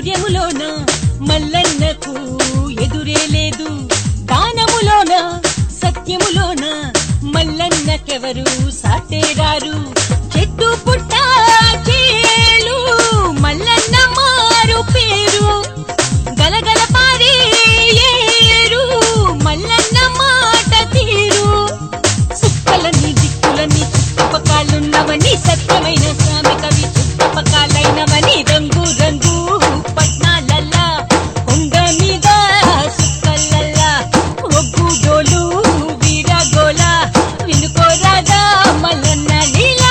ధైర్యములోన మల్లన్నకు ఎదురే లేదు దానములోన సత్యములోన మల్లన్నకెవరు సాటేరారు చెట్టు పుట్ట చేలు మల్లన్న మారు పేరు గలగల పారే ఏరు మల్లన్న మాట తీరు సుక్కలని దిక్కులని చుట్టుపక్కలున్నవని సత్యమైన స్వామి కవి చుట్టుపక్కలైనవని రంగు రంగు పట్నాలల్లా కొండ మీద సుక్కలల్లా ఒగ్గు డోలు వీరగోల వినుకోరాదా మల్లన్న లీలా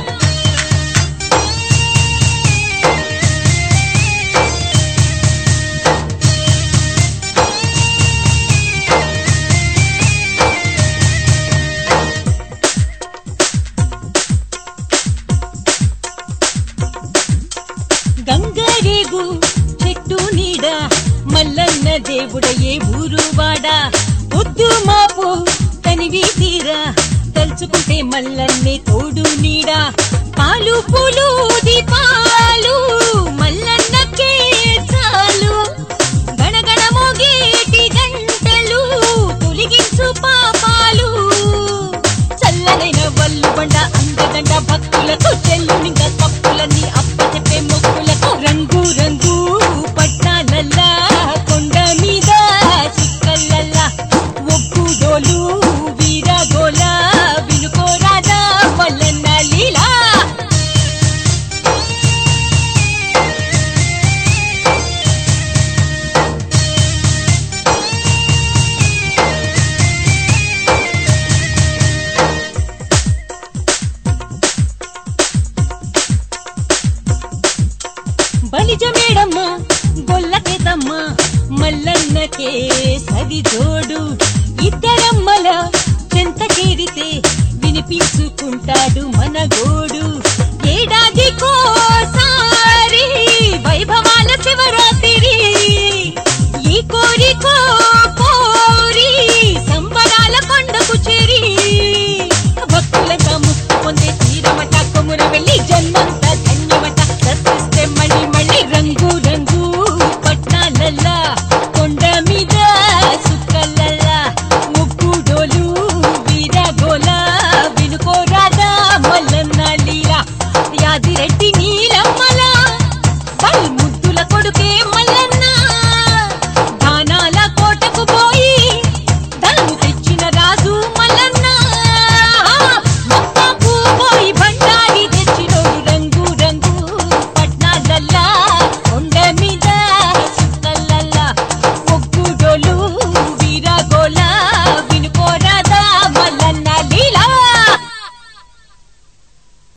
గంగరేగు చెట్టు నీడ మల్లన్న దేవుడయే ఊరువాడ పొద్దు మాపు తనివి తీరా తలుచుకుంటే మల్లన్నే తోడు నీడ పాలు పూలు దీపాలు మల్లన్నకే చాలు గణగణ మోగేటి గంటలు తొలగించు పాపాలు చల్లనైన వల్లు బండ అందగండ భక్తులకు చెల్లునింగ తప్పులన్నీ అప్పచెప్పే మొక్కులకు రంగు రంగు పట్నాలల్లా కొండ మీద చిక్కలల్లా ఒగ్గు డోలు వీరగోల వినుకోరాదా మల్లన్న లీలా బలిజ మేడమ్మ గొల్లకేతమ్మ మల్లన్నకే సరి జోడు ఇద్దరమ్మల చెంత చేరితే వినిపించుకుంటాడు మన గోడు ఏడాది కోసారి